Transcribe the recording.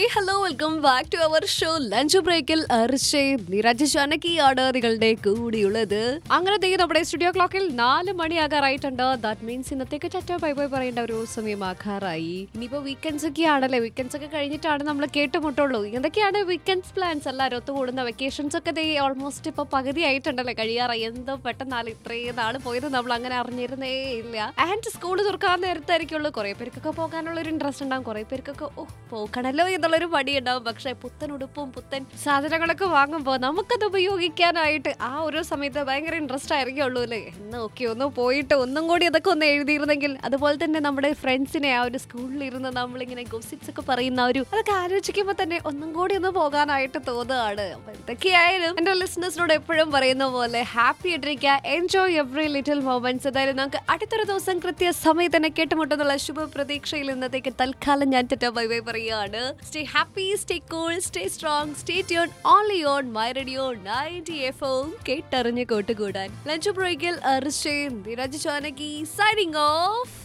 hello welcome back to our show lunch ബ്രേക്കിൽ അർഷയും നിരജ് ജാനകിയാണ് നിങ്ങളുടെ കൂടിയുള്ളത് അങ്ങനെ ദേ നമ്മുടെ സ്റ്റുഡിയോ ക്ലോക്കിൽ നാല് മണിയാകാറായിട്ടുണ്ട് ദാറ്റ് മീൻസ് ഇന്നത്തേക്ക് ചറ്റ ബൈ ബൈ പറയേണ്ട ഒരു സമയമാകാറായി ഇനിയിപ്പോ വീക്കെൻഡ്സ് ഒക്കെ ആണല്ലേ വീക്കെൻഡ്സ് ഒക്കെ കഴിഞ്ഞിട്ടാണ് നമ്മൾ കേട്ടുമുട്ടുള്ളൂ എന്തൊക്കെയാണ് വീക്കെൻഡ്സ് പ്ലാൻസ് എല്ലാവരും ഒത്തുകൂടുന്ന വെക്കേഷൻസ് ഒക്കെ ദേ ഓൾമോസ്റ്റ് ഇപ്പൊ പകുതി ആയിട്ടുണ്ടല്ലേ കഴിയാറായി എന്തോ പെട്ടെന്നാണ് ഇത്രയും നാള് പോയത് നമ്മൾ അങ്ങനെ അറിഞ്ഞിരുന്നേ ഇല്ല ആൻഡ് സ്കൂൾ തുറക്കാൻ നേരത്തായിരിക്കുള്ളൂ കുറെ പേർക്കൊക്കെ പോകാനുള്ള ഒരു ഇൻട്രസ്റ്റ് ഉണ്ടാവും കുറെ പേർക്കൊക്കെ ഓ പോകണല്ലോ എന്നുള്ളൊരു മടി ഉണ്ടാവും പക്ഷെ പുത്തൻ ഉടുപ്പും പുത്തൻ സാധനങ്ങളൊക്കെ വാങ്ങുമ്പോൾ നമുക്കത് ഉപയോഗിക്കാനായിട്ട് ആ ഒരു സമയത്ത് ഭയങ്കര ഇൻട്രസ്റ്റ് ആയിരിക്കുള്ളൂ അല്ലേ എന്ന് ഓക്കെ ഒന്ന് പോയിട്ട് ഒന്നും കൂടി അതൊക്കെ ഒന്ന് എഴുതിയിരുന്നെങ്കിൽ അതുപോലെ തന്നെ നമ്മുടെ ഫ്രണ്ട്സിനെ ആ ഒരു സ്കൂളിൽ ഇരുന്ന് നമ്മളിങ്ങനെ ഗോസിപ്സ് ഒക്കെ പറയുന്ന ആ ഒരു അതൊക്കെ ആലോചിക്കുമ്പോൾ തന്നെ ഒന്നും കൂടി ഒന്ന് പോകാനായിട്ട് തോന്നുകയാണ് അപ്പൊ എന്തൊക്കെയായാലും എന്റെ ലിസണേഴ്സിനോട് എപ്പോഴും പറയുന്ന പോലെ ഹാപ്പി ആയിട്ടിരിക്കുക എൻജോയ് എവറി ലിറ്റിൽ മൊമെന്റ്സ് എന്തായാലും നമുക്ക് അടുത്തൊരു ദിവസം കൃത്യ സമയത്ത് തന്നെ കേട്ടുമുട്ടെന്നുള്ള ശുഭ പ്രതീക്ഷയിൽ ഇന്നത്തേക്ക് തൽക്കാലം ഞാൻ തെറ്റ ബൈ ബൈ പറയുകയാണ് stay happy stay cool stay strong stay tune only on my radio ninety F M കേട്ടറിഞ്ഞ് കൂട്ടുകൂടാൻ ലഞ്ച് ബ്രേക്കിൽ അർഷയും നിരജ് ജാനകി സൈനിങ് ഓഫ്